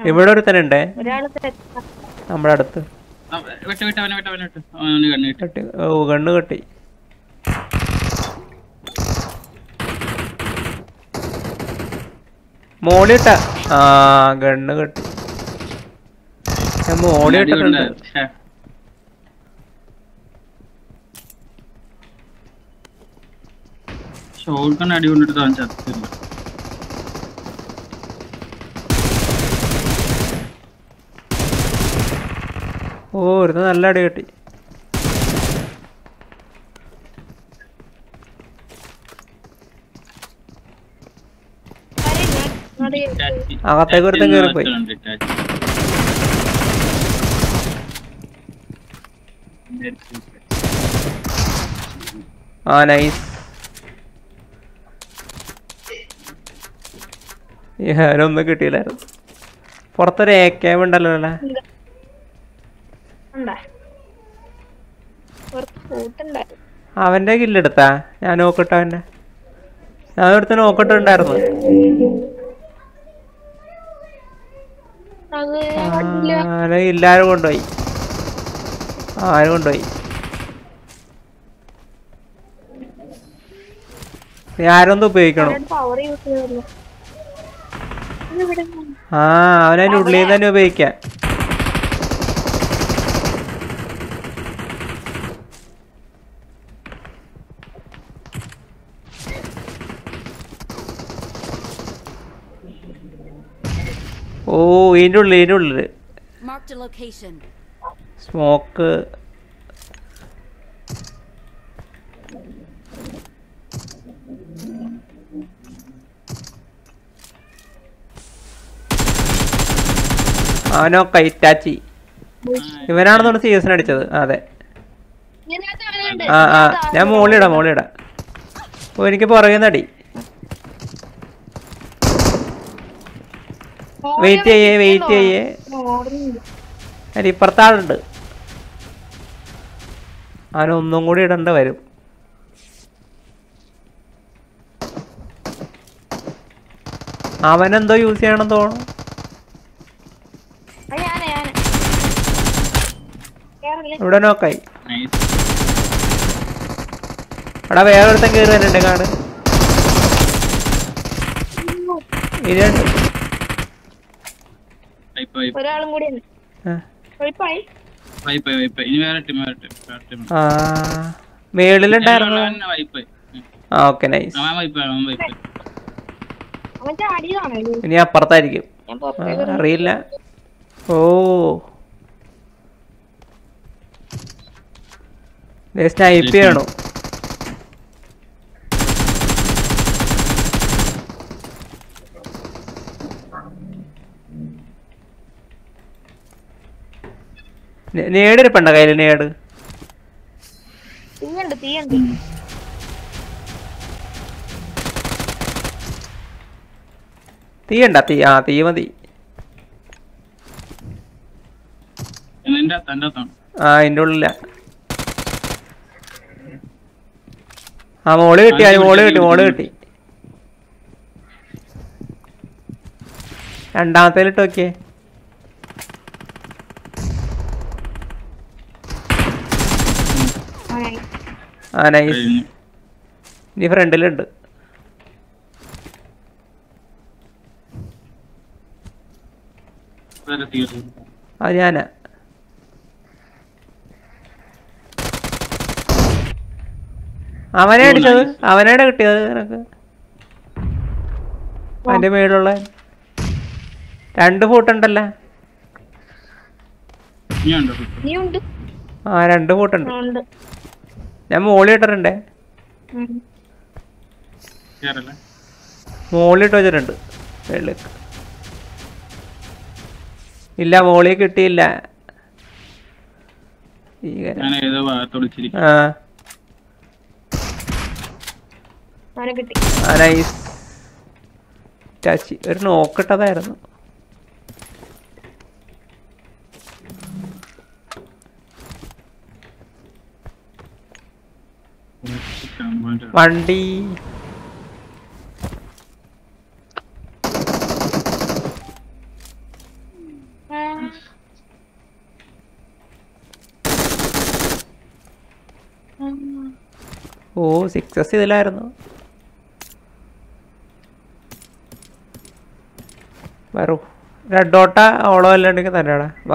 ഇവിടെ ഒരുത്തനുണ്ടേ ഒരാള് തെറ്റാ. നമ്മുടെ അടുത്ത് ആ, വിട്ട് വിട്ട് അവനെ വിട്ട് അവനെ വിട്ട് അവന് കണ്ണു കിട്ടി കെട്ടി ഓ കണ്ണ് കെട്ടി മോളിട്ട ആ ഗണ്ണ് കെട്ടി ഞാൻ മോളി ഇട്ടിട്ടുണ്ട് ഷോട്ട് കണ്ണ് അടി കൊണ്ടിട്ട് അവൻ ചത്തില്ല ഓ ഒരു നല്ല അടി കെട്ടി ആരെയും ഞാൻ അത് ഡിറ്റാച്ച്. അകത്തേക്ക് ഒരുത്തൻ ഡിറ്റാച്ച് കയറിപ്പോയി. എന്ന് ഡിറ്റാച്ച്. ആ നൈസ് ഞാനൊന്നും കിട്ടിയില്ലായിരുന്നു പുറത്തൊരു എ കെ ഉണ്ടല്ലോ അല്ലേ ഉണ്ടാ കുറച്ച് കൂട്ടുണ്ടായിരുന്നു അവന്റെ കില്ലെടുത്താ ഞാൻ നോക്കട്ടെ അവന്റെ ഞാൻ ഒരുത്ത നോക്കട്ടുണ്ടായിരുന്നു അത് കണ്ടില്ല ആന ഇല്ലാരും കൊണ്ടുപോയി ആരും കൊണ്ടുപോയി നീ ആരൊന്നും ഉപയോഗിക്കണം പവർ യൂസ് ചെയ്തല്ലോ ഇതിവിടെ ആ അവനതിന്റെ ഉള്ളിൽ നിന്ന് തന്നെ ഉപയോഗിക്കാം ഓ ഇതിന്റെ ഉള്ളിൽ ഇതിന്റെ ഉള്ളില് Marked a location. സ്മോക്ക് അവനോ കൈറ്റാച്ചി ഇവനാണെന്നാണ് സീസൺ അടിച്ചത് അതെ ഇതിനകത്ത് അവനുണ്ട്. ആ ആ ഇതിനകത്ത് ഞാൻ മോളിടാം മോളിടാം ഓ എനിക്ക് പുറകെ നടി മോളിൽ വെയിറ്റ് ചെയ്യേ വെയിറ്റ് ചെയ്യേ മോളിലുണ്ട്. അതിന് ഇപ്പുറത്താളുണ്ട് അവനൊന്നും കൂടി ഇടേണ്ട വരും അവനെന്തോ യൂസ് ചെയ്യണമെന്ന് തോന്നുന്നു അത് ഞാനാ, ഞാനാ. കേറല്ലേ? ഇവിടെ നോക്കായി നൈസ് എടാ വേറെ ഒരുത്തൻ കയറി വന്നിട്ടുണ്ട് കാട് ഇനിയുണ്ട് വൈപ്പ് വൈപ്പ് ഒരാളും കൂടി ഉണ്ട് ആ. ഒളിപ്പായി വൈപ്പ് വൈപ്പ് ഇനി വേറെ ടീം വേറെ ടീം വേറെ ടീം ആ മേളിലുണ്ടായിരുന്നു വൈപ്പ് ആ ഓക്കെ നൈസ് അവൻ വൈപ്പ് അവൻ വൈപ്പ് അവൻ ചാടിയതാണല്ലോ ഇനി അപ്പുറത്തായിരിക്കും ഞാൻ ആ, പുറത്തേക്ക് ഇറങ്ങി. അറിയില്ല ഓ സ്നൈപ്പ് ചെയ്യണു നേ- നേടിരിപ്പുണ്ട കയ്യിൽ നേട് തീയുണ്ട് തീയുണ്ട് തീയണ്ട തീ ആ തീ മതി നിന്റെ തന്റെ അകത്താണ് ആ അതിൻ്റെ ഉള്ളില ആ മോള് കിട്ടി ആ മോള് കിട്ടി മോള് കിട്ടി രണ്ടാമത്തേലിട്ട് നോക്കിയേ അവനായി. ആ നൈസ് കഴിഞ്ഞു ഇനി ഫ്രണ്ടിലുണ്ട് വേറെ തീർന്നു അത് ഞാനാ അവനെ ഓ, അടിച്ചത് nice. അവനാണ് കിട്ടിയത് നിനക്ക് അതിന്റെ മേലുള്ള രണ്ട് ഫൂട്ടുണ്ടല്ലോ ഇനി ഉണ്ടോ നീ ഉണ്ട് ആ രണ്ട് ഫൂട്ടുണ്ട് ആ, ഉണ്ട് ഞാൻ മോളി ഇട്ടിട്ടുണ്ടേ ഉം. കേറല്ലേ മോളി ഇട്ട് വെച്ചിട്ടുണ്ട് വെള്ളിക്ക് ഇല്ല മോളി കിട്ടിയില്ല ഭീകരം. ഞാൻ ഏതോ ഭാഗത്തൊളിച്ചിരിക്കും ആ അവനെ കിട്ടി ആ നൈസ് ചാച്ചി ഒരു നോക്കിട്ടതായിരുന്നു വണ്ടി ഓ സിക്സസ് ഇതിലായിരുന്നു വരൂ റെഡ് ഡോട്ട ഓളോ എല്ലാം ഉണ്ടെങ്കിൽ തന്നെയാണ് വാ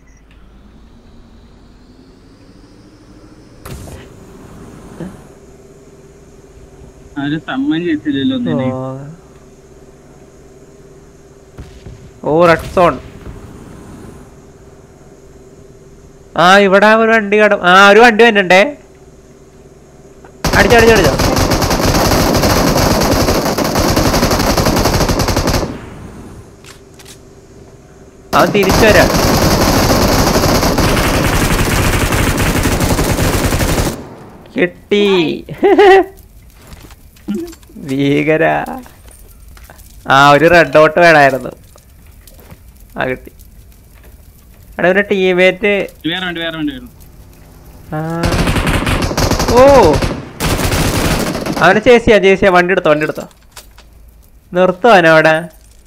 ആരും സമ്മൻ ചെയ്തില്ലല്ലോ ഓ ഒന്നിനെ ഓ റെഡ് സോൺ ആ ഇവിടെ ഒരു വണ്ടി കട ആ ഒരു വണ്ടി വന്നിണ്ടേ അടിച്ചോ അടിച്ചോ അടിച്ചോ അവൻ തിരിച്ചു വരാം കിട്ടി ഭീകര ആ ഒരു റെഡ് ഡോട്ട് വേണമായിരുന്നു ആ കിട്ടി അവിടെ ഒരു ടീമേറ്റ് വേറെ വണ്ടി വേറെ വണ്ടി വരുന്നു ആ ഓ അവനെ ചേച്ചിയാ ചേച്ചിയാ വണ്ടി എടുത്തോ വണ്ടി എടുത്തോ നിർത്തോ അവനവിടെ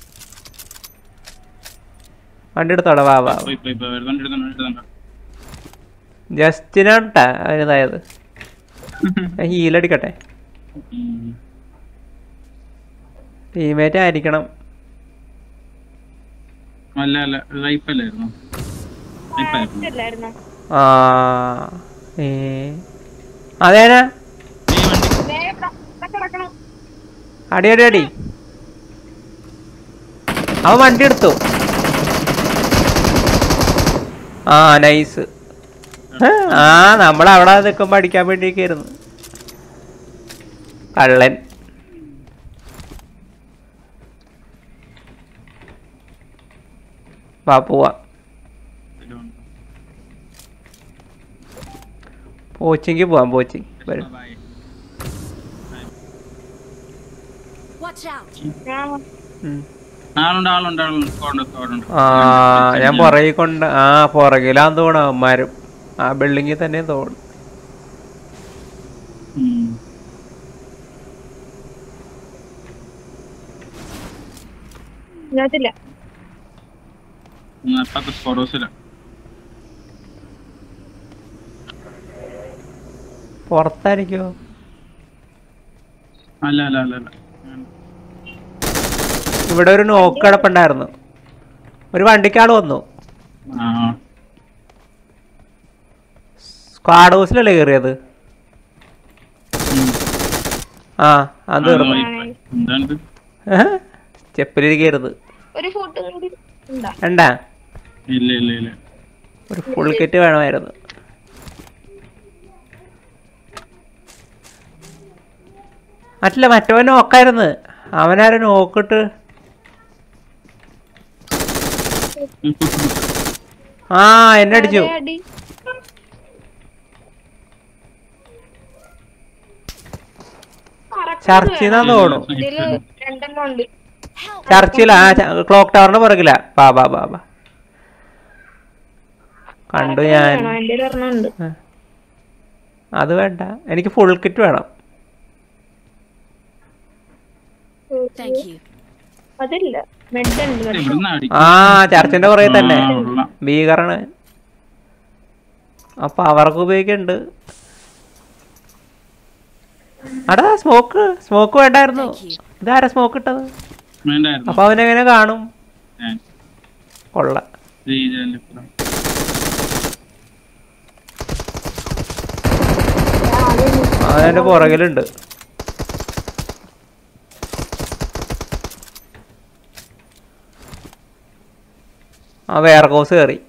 വണ്ടി എടുത്തോടെ വാ വാ പോയി പോയി പോയി വണ്ടി എടുത്തോണ്ട് എടുത്തോണ്ട് ജസ്റ്റിനാട്ടാ അതിനതായത് ഹീലടിക്കട്ടെ ഉം. ടീമേറ്റ് ആയിരിക്കണം അല്ല അല്ല റൈഫല്ലായിരുന്നു റൈഫായിരുന്നു അല്ലായിരുന്നോ ആ ഏ അതേനാ ഈ വണ്ടി വേഗം കിടക്കണം അടി അടി അടി അവൻ വണ്ടി എടുത്തു ആ നൈസ് ആ നമ്മൾ അവിടെ നിൽക്കുമ്പോ അടിക്കാൻ വേണ്ടിയിരിക്കായിരുന്നു കള്ളൻ വാ പോവാ പോച്ചിങ് പോവാം പോച്ചിങ് വരും ബൈ Watch out! ഞാൻ ഉം. ആളുണ്ട് ആളുണ്ട് ആളുണ്ട് സ്ക്വാഡ് സ്ക്വാഡുണ്ട് ആ ഞാൻ പുറകിൽ കൊണ്ട് ആ പുറകിലാന്ന് തോന്നുന്നു അവന്മാരും ആ ബിൽഡിങ്ങിൽ തന്നെ തോന്നുന്നു ഉം. ഇതിനകത്തില്ല ഉം, അപ്പുറത്തെ സ്ക്വാഡ് ഹൗസിലാ പുറത്തായിരിക്കോ അല്ല അല്ല അല്ല അല്ല ഉം. ഇവിടെ ഒരു നോക്ക് കിടപ്പുണ്ടായിരുന്നു ഒരു വണ്ടിക്കാൾ വന്നു ആ സ്ക്വാഡ് ഹൗസിലല്ലേ കയറിയത് ഉം. ആ അത് ആ, തീർന്നു പോയി, പോയി. എന്താണിത് സ്റ്റെപ്പിലിരിക്കരുത് ഒരു ഫോട്ടോ കൂടി ഉണ്ടാ വേണ്ടാ ഇല്ല ഇല്ല ഇല്ല ഒരു ഫുൾ കിറ്റ് വേണമായിരുന്നു അല്ല മറ്റവൻ നോക്കായിരുന്നു അവനാരും നോക്കിട്ട് ആ എന്നെ അടിച്ചു അതേ അടി ചർച്ചിന്നാന്ന് തോന്നുന്നു ഇതില് രണ്ടെണ്ണം ഉണ്ട് Help! ചർച്ചിലാ ക്ലോക്ക് ടവറിന്റെ പുറകിലാ ബാ ബാ ബാ ബാ കണ്ടു ഞാൻ വേണോ? എൻ്റെ ഒരു ഒരെണ്ണം ഉണ്ട് ആ. അത് വേണ്ട എനിക്ക് ഫുൾ കിറ്റ് വേണം Thank you. അതില്ല മെഡ് ഉണ്ട് പക്ഷെ ഇവിടുന്ന് അടി ആ ചർച്ചിന്റെ പുറകെ തന്നെ ആ, ഉള്ള. ഭീകരണ് അപ്പൊ അവർക്ക് ഉപയോഗിക്കുന്നുണ്ട് അടാ സ്മോക്ക് സ്മോക്ക് വേണ്ടായിരുന്നു Thank you. ഇതാരാ സ്മോക്ക് ഇട്ടത് വേണ്ടായിരുന്നു അപ്പൊ അവനെങ്ങനെ കാണും ഞാൻ കൊള്ള ഇത് ചെയ്തതിന്റെ ഇപ്പുറം. അവനെന്റെ പുറകിലുണ്ട് ആ വേറെ കോസ് കയറി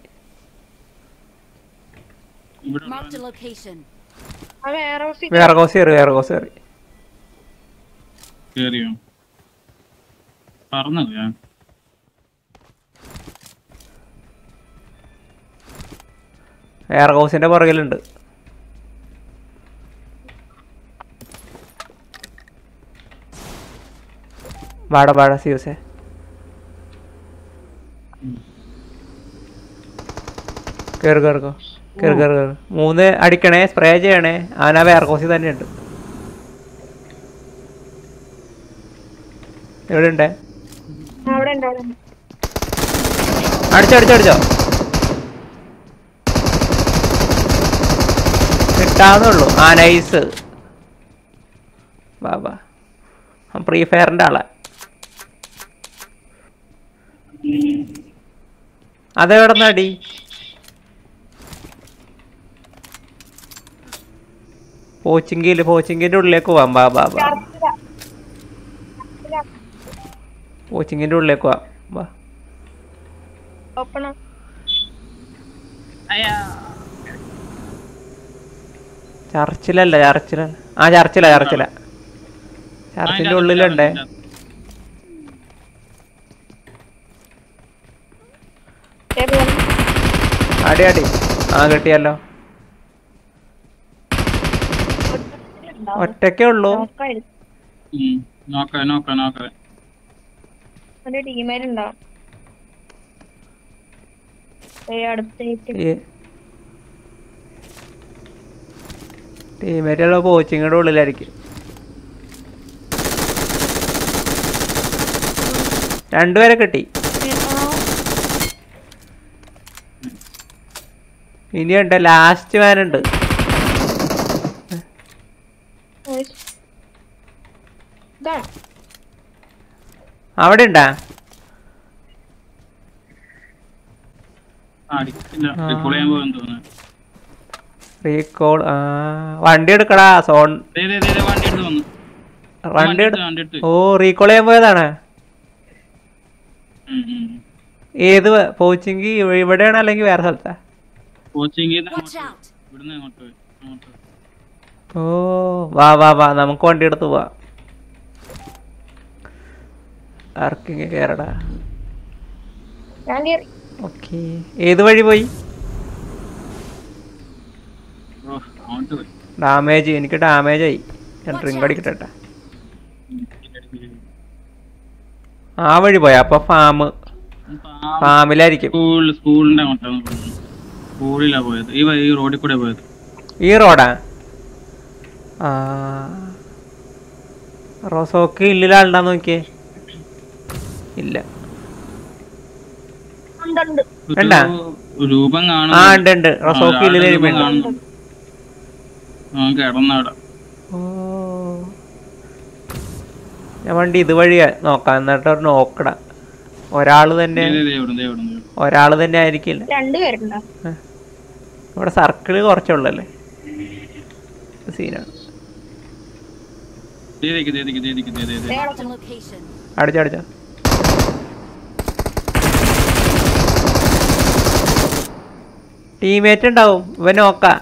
ഇവിടെ Marked a location. ആ വേറെ ഹൗസിൽ വേറെ കോസ് കയറി വേറെ കോസ് കയറി കേറിയോ പറഞ്ഞത് ഞാൻ എയർ ഹൗസിന്റെ പുറകിലുണ്ട് വാട വാട സിയൂസേ കേറ് കേറുകോ കേറ് കേറ് കേറ് മൂന്ന് അടിക്കണേ സ്പ്രേ ചെയ്യണേ അവൻ ആ വെയർ ഹൗസിൽ തന്നെ ഉണ്ട് എവിടെ ഉണ്ടേ അവിടെ ഉണ്ട് അവിടെ ഉണ്ട് അടിച്ചോ അടിച്ചോ അടിച്ചോ കിട്ടാന്നുള്ളൂ ആ നൈസ് വാ വാ ഫ്രീ ഫയറിൻ്റെ ആളാ അതെവിടെ നടി പോച്ചിങ്കിയിൽ പോച്ചിങ്കിൻ്റെ ഉള്ളിലേക്ക് പോവാം ബാ ബാ ബാ പോച്ചിങ്ങിൻ്റെ ഉള്ളിലേക്ക് പോവാം വാ ഓപ്പണാ അയ്യാ ചർച്ചിലല്ല ചർച്ചിലല്ല ആ ചർച്ചില ചർച്ചില ചർച്ചിൻ്റെ ഉള്ളിലുണ്ടേ അടി അടി ആ കിട്ടിയല്ലോ ഒറ്റക്കേ ഉള്ളൂ നോക്കാം നോക്കാം നോക്കാം ഒരു ടീമേലുണ്ടാവും അടുത്തേക്ക് ഈ ടീമേറ്റുള്ള കോച്ചിങ്ങയുടെ ഉള്ളിലായിരിക്കും രണ്ടുപേരെ കിട്ടി ഇനിയുണ്ട് ലാസ്റ്റ് മാൻ ഉണ്ട് ഇതാണ് അവിടെ ഉണ്ടാ അടിക്കില്ല റിക്കോൾ ചെയ്യാൻ പോകാൻ തോന്നുന്നു റീകോൾ ആ വണ്ടി എടുക്കടാ സോൺ ദേ, ദേ, ദേ, ദേ, വണ്ടി എടുത്ത് വന്നു വണ്ടി എടു വണ്ടി എടുത്ത് ഓ റീകോൾ ചെയ്യാൻ പോയതാണ് ഉം, ഉം. ഏത് പോച്ചിങ്കി ഇവിടെയാണോ അല്ലെങ്കിൽ വേറെ സ്ഥലത്താ കോച്ചിങ് Watch out! ഇവിടുന്ന് അങ്ങോട്ട് പോയി അങ്ങോട്ട് പോയി. ഓ വാ വാ വാ നമുക്ക് വണ്ടി എടുത്ത് പോവാ ആർക്കിങ് കയറടാ ഞാൻ കേറി ഓക്കെ ഏത് വഴി പോയി ഓ, അങ്ങോട്ട് പോയി ഡാമേജ് എനിക്ക് ഡാമേജ് ആയി ഞാൻ ഡ്രിങ്ക് അടിക്കട്ടെ ഉം, ഇല്ല, ആ വഴി പോയി അപ്പൊ ഫാം ആ ഫാമിലായിരിക്കും സ്കൂൾ സ്കൂളിന്റെ അങ്ങോട്ടാണ് പോകുന്നത് സ്കൂളിലാ പോയത് ഈ വഴി ഈ റോഡിൽ കൂടെ പോയത് ഈ റോഡാ ആ റോസോക്ക് ഇല്ലിലാളുണ്ടാന്ന് നോക്കിയേ ഇല്ല ഉണ്ട് ഉണ്ട് ഒരു കണ്ടാ? രൂപം ആ കാണുന്നു ഉണ്ട് ഉണ്ട് റോസോക്ക് ഇല്ലിലായിരിക്കും കാണുന്നുണ്ട് ആ കിടന്നവിടെ ഓ ഞാൻ വണ്ടി ഇതുവഴി നോക്കാം എന്നിട്ട് ഒരു നോക്കട ഒരാൾ തന്നെ ഒരാൾ തന്നെ ആയിരിക്കില്ല രണ്ടുപേരുണ്ടോ ഇവിടെ സർക്കിള് കുറച്ചുള്ളല്ലേ സീനാണ് Marked a location. അടിച്ചോ അടിച്ചോ ടീമേറ്റ് ഉണ്ടാവും ഇവൻ നോക്കാം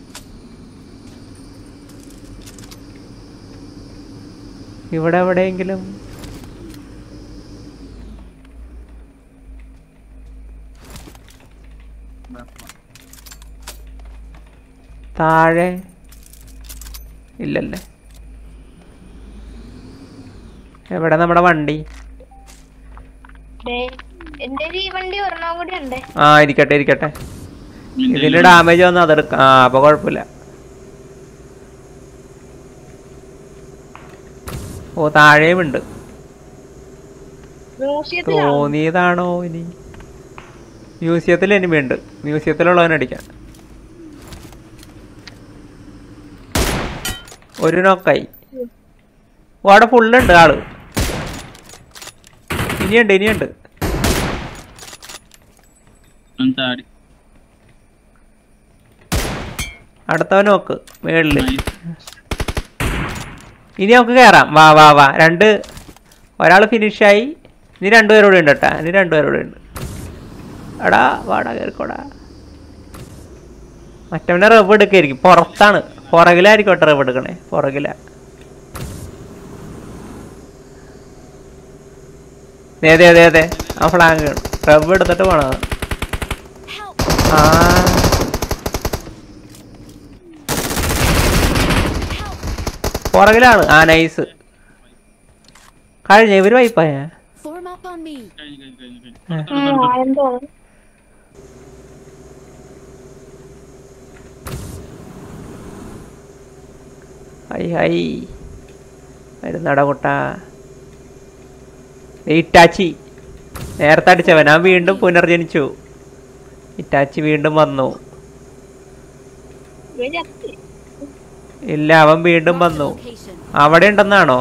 ഇവിടെ എവിടെയെങ്കിലും താഴെ ഇല്ലല്ലേ എവിടെ നമ്മുടെ വണ്ടി ദേ, എന്റെ ഈ വണ്ടി ഒരെണ്ണം കൂടി ഉണ്ട് ആ ഇരിക്കട്ടെ ഇരിക്കട്ടെ ഇതിന്റെ ഡാമേജ് വന്ന് അതെടുക്കാം ആ അപ്പൊ കുഴപ്പമില്ല ഓ താഴെയും ഉണ്ട് മ്യൂസിയത്തിലാണ് തോന്നിയതാണോ ഇനി മ്യൂസിയത്തിൽ എനിമി ഉണ്ട് മ്യൂസിയത്തിലുള്ളവനടിക്കാം ഒരു നോക്കായി ഓ അവിടെ ഫുള്ളുണ്ട് ആള് ഇനിയുണ്ട് ഇനിയുണ്ട് ചാടി അടുത്തവൻ നോക്ക് മേളില് ഇനി നമുക്ക് കയറാം വാ വാ വാ രണ്ട് ഒരാൾ ഫിനിഷായി ഇനി രണ്ടുപേരോടെ ഉണ്ട് കേട്ടാ ഇനി രണ്ടുപേരോടെ ഉണ്ട് എടാ വാടാ കയറിക്കോടാ മറ്റവനെ റബ്ബ് എടുക്കായിരിക്കും പുറത്താണ് പുറകിലായിരിക്കും കേട്ടോ റബ്ബ് എടുക്കണേ പുറകിലാ ദേ ദേ ദേ ദേ ആ ഫ്ലാങ്ക് റബ്ബ് എടുത്തിട്ട് പോണത് Help! ആ പുറകിലാണ് ആ നൈസ് കഴിഞ്ഞ ഇവര് വൈപ്പായ Form up on me. കഴിഞ്ഞു കഴിഞ്ഞു കഴിഞ്ഞു കഴിഞ്ഞു ഉം, ആയെന്തോ ഹൈ ഹൈ വരുന്നട കുട്ടാ ഇറ്റാച്ചി നേരത്തെ അടിച്ചവൻ ഞാൻ വീണ്ടും പുനർജനിച്ചു ഇറ്റാച്ചി വീണ്ടും വന്നു ഇവൻ ചത്ത്. ഇല്ല അവൻ വീണ്ടും Marked a വന്നു location. അവിടെ ഉണ്ടെന്നാണോ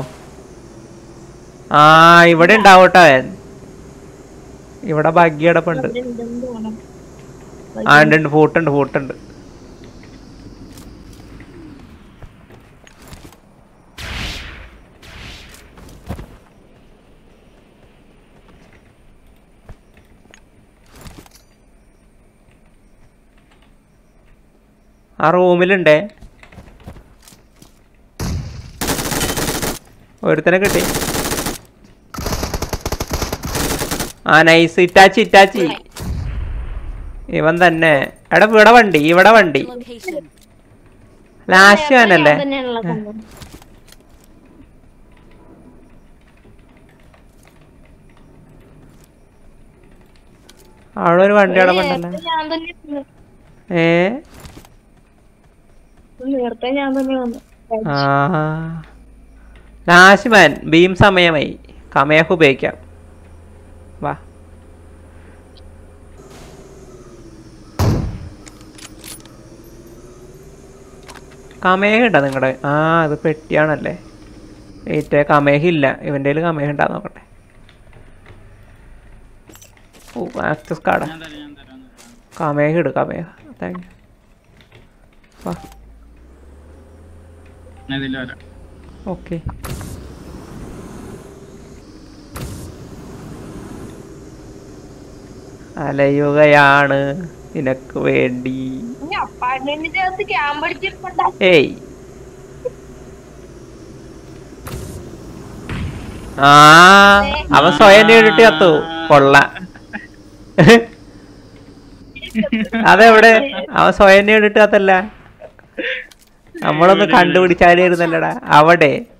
ആ ഇവിടെ ഉണ്ടാവട്ടെ അവൻ ഇവിടെ ബഗ്ഗി കിടപ്പുണ്ട് ഇവിടെ ഉണ്ടെന്ന് തോന്നുന്നു. ആ ഉണ്ട് ഉണ്ട് ഫൂട്ടുണ്ട് ഫൂട്ടുണ്ട് ആ റൂമിലുണ്ടേ ഒരുത്തനെ കിട്ടി ആ നൈസ് ഇറ്റാച്ചി ഇറ്റാച്ചി ഇവൻ തന്നെ എടാ ഇവിടെ വണ്ടി ഇവിടെ വണ്ടി Marked a location. ലാസ്റ്റ് അവനല്ലേ ഞാൻ തന്നെയാണല്ലോ സംഭവം. അവിടെ ഒരു വണ്ടി അവിടെ നേരത്തെ ഉണ്ടല്ലോ ഞാൻ തന്നെ വന്നു. ഏ നേരത്തെ ഞാൻ തന്നെ വന്നു ആ ലാസ്റ്റ് മാൻ ഭീം സമയമായി കമയഹ് ഉപയോഗിക്കാം വാ കമേഹ ഉണ്ടോ നിങ്ങളുടെ ആ അത് പെട്ടിയാണല്ലേ ഏറ്റ കമേഹ ഇല്ല ഇവൻ്റെ കയ്യിൽ കമേഹ ഉണ്ടാ നോക്കട്ടെ ഓ ആക്സസ് കാർഡാ ഞാൻ തരാം ഞാൻ തരാം ഞാൻ തരാം. കമേഹ ഇട് കമേഹ താങ്ക് യു വാ ഞാൻ ഇതിൽ വരാം ഓക്കെ അലയുകയാണ് നിനക്ക് വേണ്ടി ഇനി അപ്പാർട്ട്മെന്റിന്റെ അകത്ത് ക്യാമ്പ് അടിച്ചിട്ടുണ്ടാ ഏയ് ആ അവൻ സ്വയം നേരിട്ട് കത്തു കൊള്ള അതെവിടെ അവൻ സ്വയം നേരിട്ട് കത്തല്ല നമ്മളൊന്ന് കണ്ടുപിടിച്ചാലായിരുന്നല്ലടാ അവിടെ